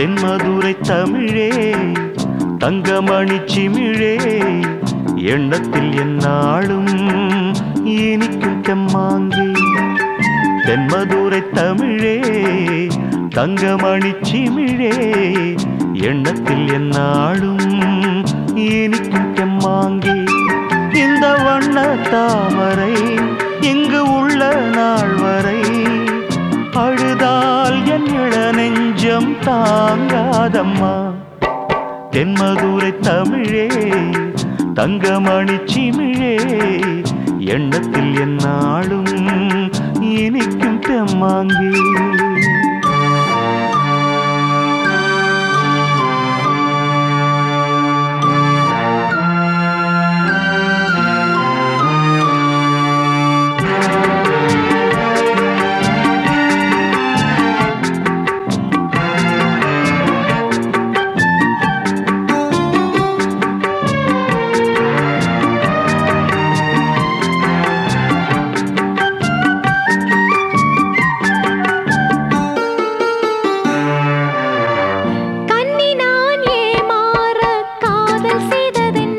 தென்மதுரை தமிழே தங்கமணி சிமிழே எண்ணத்தில் என்னாலும் இனிக்கும் தெம்மாங்கே தென்மதுரை தமிழே தங்கமணி சிமிழே எண்ணத்தில் என்னாலும் இனிக்கும் தெம்மாங்கே இந்த வண்ண தாமரை இங்கு உள்ள நாள் வரை அழுதால் என் இள நெஞ்சம் தாங்காதம்மா தென்மதுரை தமிழே தங்கமணி சிமிழே எண்ணத்தில் என்னாலும் இனிக்கும் தெம்மாங்கே கண்ணி நான் ஏமாற காதல் செய்ததென்ன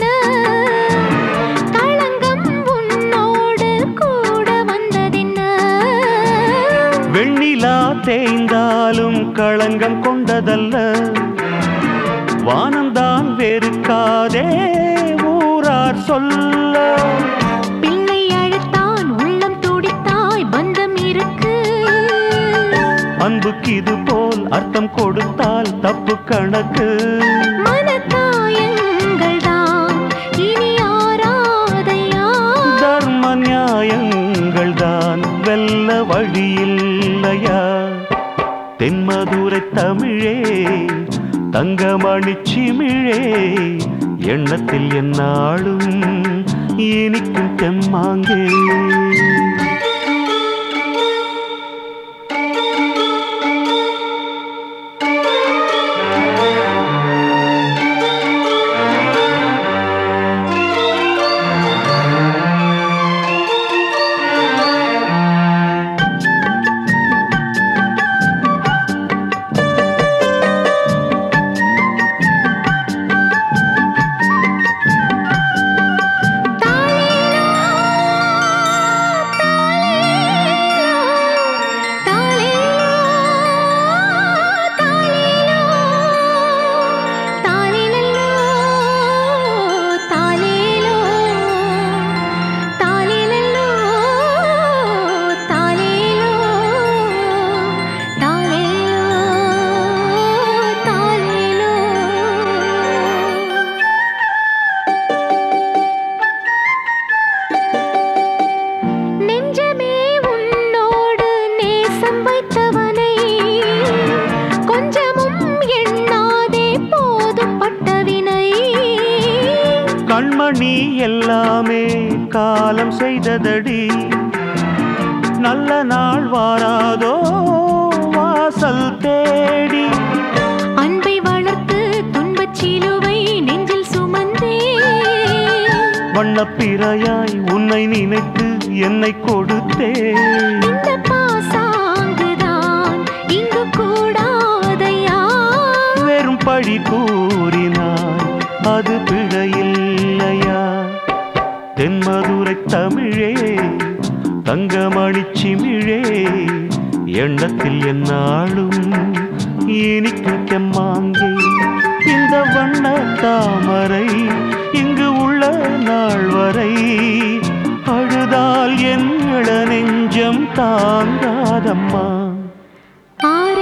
களங்கம் உன்னோடு கூட வந்ததென்ன வெண்ணிலா தேய்ந்தாலும் களங்கம் கொண்டதல்ல வானம்தான் வெறுக்காதே ஊரார் சொல்ல பிள்ளை அழுத்தான் உள்ளம் துடித்தாய் பந்தம் இருக்கு அன்புக்கு இது போல் அர்த்தம் கொடுத்தால் தப்பு கணக்கு மனத்தாயங்கள் தான் இனி ஆராதையா தர்ம நியாயங்கள் தான் வெல்ல வழியில்லையா தென்மதுரை தமிழே தங்கமணி சிமிழே எண்ணத்தில் என்னாலும் இனிக்கும் தெம்மாங்கே நெஞ்சமே உன்னோடு நேசம் வைத்தவனை கொஞ்சமும் எண்ணாதே போதும் பட்டவினை கண்மணி எல்லாமே காலம் செய்ததடி நல்ல நாள் வாராதோ வாசல் தேடி அன்பை வளர்த்து துன்பச் சிலுவை நெஞ்சில் சுமந்தே வண்ணப்பிறையாய் உன்னை நினைத்து என்னை கொடுத்தே இந்த பாசாங்குதான் இங்கு கூடாதையா வெறும் பழி கூறினாய் அது பிழையில்லையா தென்மதுரை தமிழே தங்கமணி சிமிழே எண்ணத்தில் என்னாலும் இனிக்கும் தெம்மாங்கே இந்த வண்ண தாமரை இங்கு உள்ள நாள் வரை அழுதால் என் இள நெஞ்சம் தாங்காதம்மா ஆர